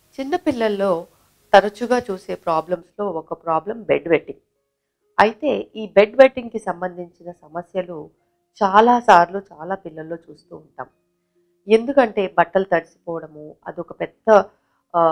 చిన్నపిల్లల్లో తరచుగా చూసే ప్రాబ్లమ్స్లో ఒక ప్రాబ్లం బెడ్ వెట్టింగ్ అయితే ఈ బెడ్ వెట్టింగ్కి సంబంధించిన సమస్యలు చాలా సార్లు చాలా పిల్లల్లో చూస్తూ ఉంటాం ఎందుకంటే బట్టలు తడిసిపోవడము అదొక పెద్ద ఆ,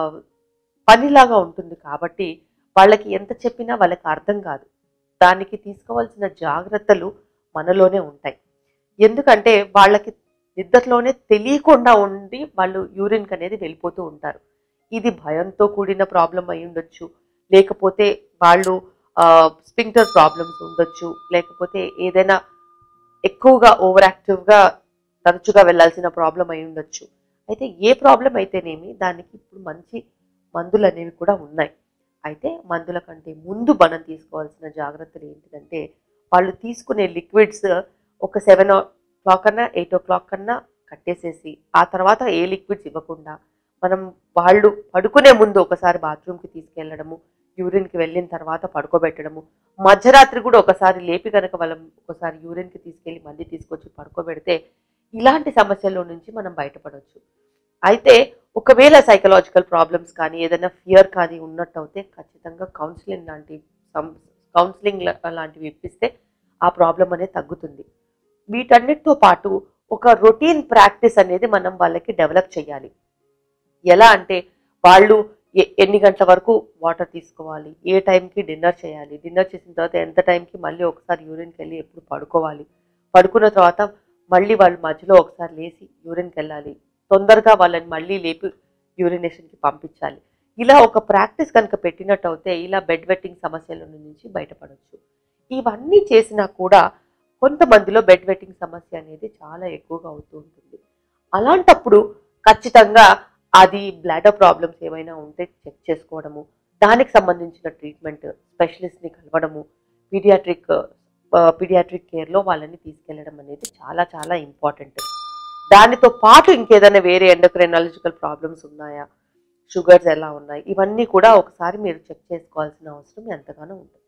పనిలాగా ఉంటుంది కాబట్టి వాళ్ళకి ఎంత చెప్పినా వాళ్ళకి అర్థం కాదు దానికి తీసుకోవాల్సిన జాగ్రత్తలు మనలోనే ఉంటాయి ఎందుకంటే వాళ్ళకి నిద్రలోనే తెలియకుండా ఉండి వాళ్ళు యూరిన్కి అనేది వెళ్ళిపోతూ ఉంటారు ఇది భయంతో కూడిన ప్రాబ్లం అయి ఉండొచ్చు లేకపోతే వాళ్ళు స్పింక్టర్ ప్రాబ్లమ్స్ ఉండొచ్చు లేకపోతే ఏదైనా ఎక్కువగా ఓవర్ యాక్టివ్గా తరచుగా వెళ్ళాల్సిన ప్రాబ్లం అయి ఉండొచ్చు అయితే ఏ ప్రాబ్లం అయితేనేమి దానికి ఇప్పుడు మంచి మందులు అనేవి కూడా ఉన్నాయి అయితే మందుల కంటే ముందు మనం తీసుకోవాల్సిన జాగ్రత్తలు ఏంటిదంటే వాళ్ళు తీసుకునే లిక్విడ్స్ ఒక సెవెన్ ఓ క్లాక్ కన్నా ఎయిట్ ఓ క్లాక్ కన్నా కట్టేసేసి ఆ తర్వాత ఏ లిక్విడ్స్ ఇవ్వకుండా మనం వాళ్ళు పడుకునే ముందు ఒకసారి బాత్రూమ్కి తీసుకెళ్ళడము యూరిన్కి వెళ్ళిన తర్వాత పడుకోబెట్టడము మధ్యరాత్రి కూడా ఒకసారి లేపి కనుక వాళ్ళం ఒకసారి యూరిన్కి తీసుకెళ్ళి మళ్ళీ తీసుకొచ్చి పడుకోబెడితే ఇలాంటి సమస్యల నుంచి మనం బయటపడవచ్చు అయితే ఒకవేళ సైకలాజికల్ ప్రాబ్లమ్స్ కానీ ఏదైనా ఫియర్ కానీ ఉన్నట్టయితే ఖచ్చితంగా కౌన్సిలింగ్ లాంటి కౌన్సిలింగ్ లాంటివి ఇప్పిస్తే ఆ ప్రాబ్లం అనేది తగ్గుతుంది వీటన్నిటితో పాటు ఒక రొటీన్ ప్రాక్టీస్ అనేది మనం వాళ్ళకి డెవలప్ చేయాలి ఎలా అంటే వాళ్ళు ఎ- ఎన్ని గంటల వరకు వాటర్ తీసుకోవాలి ఏ టైంకి డిన్నర్ చేయాలి డిన్నర్ చేసిన తర్వాత ఎంత టైంకి మళ్ళీ ఒకసారి యూరిన్కి వెళ్ళి ఎప్పుడు పడుకోవాలి పడుకున్న తర్వాత మళ్ళీ వాళ్ళు మధ్యలో ఒకసారి లేచి యూరిన్కి వెళ్ళాలి తొందరగా వాళ్ళని మళ్ళీ లేపి యూరినేషన్కి పంపించాలి ఇలా ఒక ప్రాక్టీస్ కనుక పెట్టినట్టు అయితే ఇలా బెడ్ వెట్టింగ్ సమస్యల నుంచి బయటపడవచ్చు ఇవన్నీ చేసినా కూడా కొంతమందిలో బెడ్ వెట్టింగ్ సమస్య అనేది చాలా ఎక్కువగా అవుతూ ఉంటుంది అలాంటప్పుడు ఖచ్చితంగా అది బ్లాడర్ ప్రాబ్లమ్స్ ఏమైనా ఉంటే చెక్ చేసుకోవడము దానికి సంబంధించిన ట్రీట్మెంట్ స్పెషలిస్ట్ని కలవడము పీడియాట్రిక్ పీడియాట్రిక్ కేర్లో వాళ్ళని తీసుకెళ్ళడం అనేది చాలా చాలా ఇంపార్టెంట్ దానితో పాటు ఇంకేదైనా వేరే ఎండోక్రైనాలజికల్ ప్రాబ్లమ్స్ ఉన్నాయా షుగర్స్ ఎలా ఉన్నాయి ఇవన్నీ కూడా ఒకసారి మీరు చెక్ చేసుకోవాల్సిన అవసరం ఎంతగానో ఉంటుంది